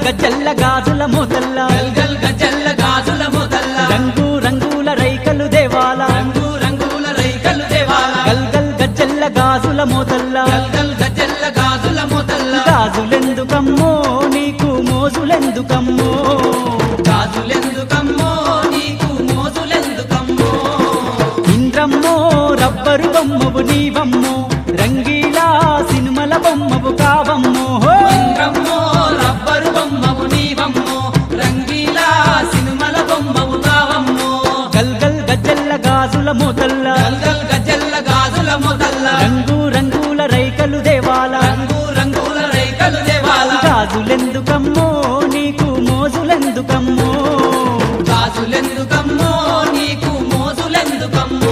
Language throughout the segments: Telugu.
గజ్జల్ల గాజుల మోతల్ల గల్గల్ గజల్ల గాజుల మొదల్ల రంగు రంగుల రైకలు దేవాల రంగు రంగుల రైకలు దేవాల గల్గల్ గజ్జల్ల గాజుల మోతల్ల గల్గల్ గజల్ల గాజుల మొదల్ల గాజులెందుకమ్మో నీకు మోజులెందుకమ్మో గాజులెందుకమ్మో నీకు మోజులెందుకమ్మో ఇంద్రమ్మో రబ్బరు బొమ్మవు నీవమ్మో రంగీలా సినిమల బొమ్మవు కావమ్మో హో! ఇంద్రమ్మో రబ్బరు బొమ్మవు నీవమ్మో రంగీలా సినిమల బొమ్మవు కావమ్మో గల్గల్ గజ్జల్ల గాజుల మోతల్ల గల్గల్ గజల్ల గాజుల మొదల్ల రంగు రంగుల రైకలు దేవాల రంగు రంగుల రైకలు దేవాల గాజులెందుకమ్మో నీకు మోజులెందుకమ్మో గాజులెందుకమ్మో నీకు మోజులెందుకమ్మో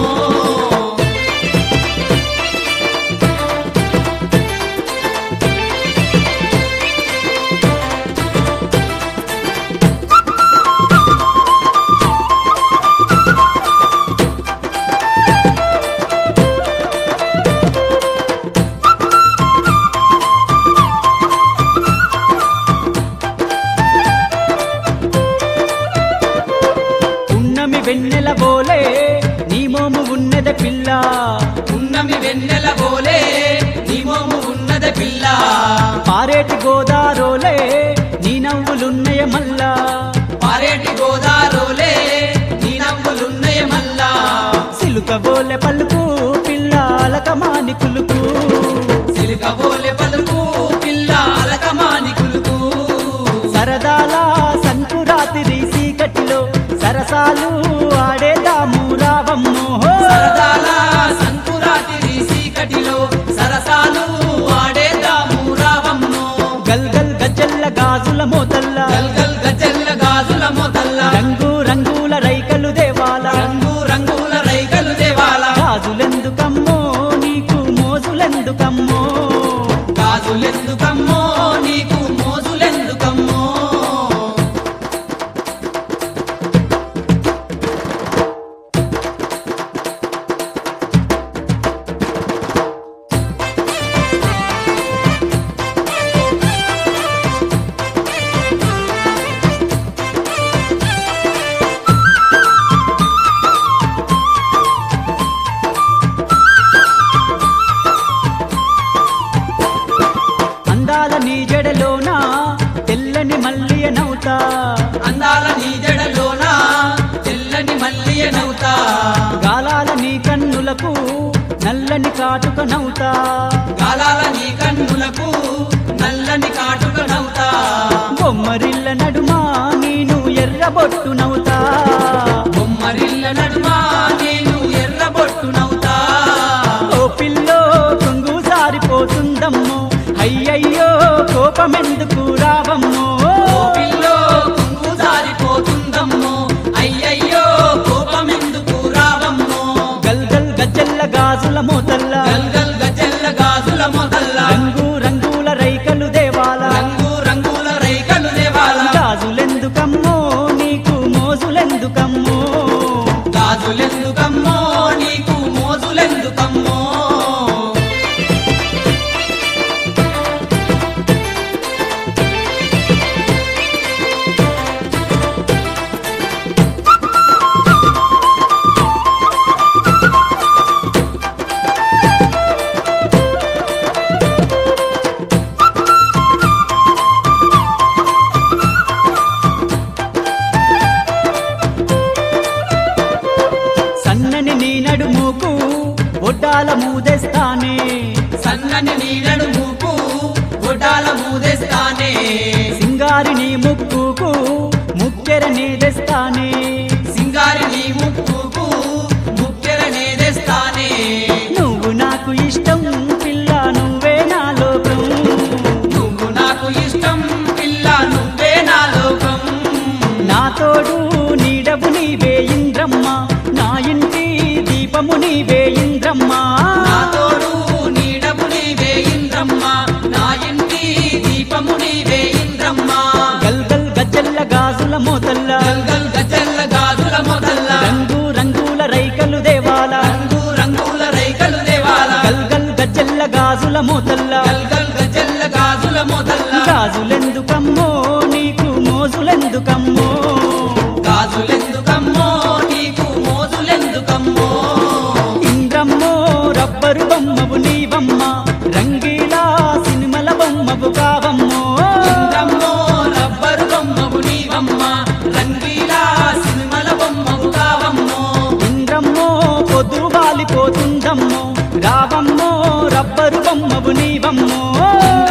ఉన్నమి వెన్నెల బోలే నీ మోము ఉన్నద పిల్ల ఉన్నమి వెన్నెల బోలే నీ మోము ఉన్నద పిల్ల పారేటి గోదారోలే నీ నవ్వులున్నయ మల్లా పారేటి గోదారోలే నీ నవ్వులున్నయ మల్లా సిలుక బోలె పలుకు పిల్లాలక మాని కులుకు సిలుక బోలె పలుకు పిల్ల అలకమాని కులుకు సరదాల సంకురాతిరి సీకటిలో సరసాలు ఆడేదాము రావమ్మో హో! సరదాల సంకురాతిరి సీకటిలో సరసాలు ఆడేదాము రావమ్మో గల్గల్ గజ్జల్ల గాజుల మోతల్ల గల్గల్ గజల్ల గాజుల మొదల్ల రంగు రంగుల రైకలు దేవాల రంగు రంగుల రైకలు దేవాల గాజులెందుకమ్మో నీకు మోజులెందుకమ్మో గాజులెందుకమ్మో నీకు మోజులెందుకమ్మో అందాల నీ జడలోన తెల్లని మల్లియ నవ్వుతా అందాల నీ జడలోన తెల్లని మల్లియ నవ్వుతా గాలాల నీ కన్నులకు నల్లని కాటుక నవ్వుతా గాలాల నీ కన్నులకు నల్లని కాటుక నవ్వుతా బొమ్మరిల్ల నడుమా నేను ఎర్రబొట్టు నవ్వుతా బొమ్మరిల్ల నడుమా నేను ఎర్రబొట్టు నవ్వుతా ఓ పిల్లో కొంగు సారిపోతుందమ్మో అయ్యయ్యో కోపమెందుకు రావమ్మో ఓ పిల్లో కుంగు జారిపోతుందమ్మో అయ్యయ్యో కోపమెందుకు రావమ్మో గల్గల్ గజ్జల్ల గాజుల మోతల్ల గల్గల్ గజల్ల గాజుల మొదల్ల రంగు రంగుల రైకలు దేవాల రంగు రంగుల రైకలు దేవాల గాజులెందుకమ్మో నీకు మోజులెందుకమ్మో గాజులెందుకమ్మో నీకు మోజులెందుకమ్మో సన్నని నీ నడుముకు ఒడ్డాల మూదెస్తానే సన్నని నీడను మూపు గొడ్డాల మూదేస్తానే సింగారి నీ ముక్కుకు ముక్కెర నీదెస్తానే సింగారి నీ ముక్కుకు ముక్కెర నేదేస్తానే నువ్వు నాకు ఇష్టం పిల్ల నువ్వే నా లోకం నువ్వు నాకు ఇష్టం పిల్ల నువ్వే నా లోకం నా తోడు నీడవు నీవే ఇంద్రమ్మ నా ఇంటి దీపము నీవే ఇంద్రమ్మ నా తోడు నీడము నీవే ఇంద్రమ్మ నా ఇంటి దీపము నీవే ఇంద్రమ్మ గల్గల్ గజ్జల్ల గాజుల మోతల్ల గల్గల్ గజల్ల గాజుల మొదల్ల రంగు రంగుల రైకలు దేవాల రంగు రంగుల రైకలు దేవాల గల్గల్ గజ్జల్ల గాజుల మోతల్ల గల్గల్ గజల్ల గాజుల మొదల్ల గాజులెందుకమ్మో నీకు రబ్బరు బొమ్మవు నీవమ్మో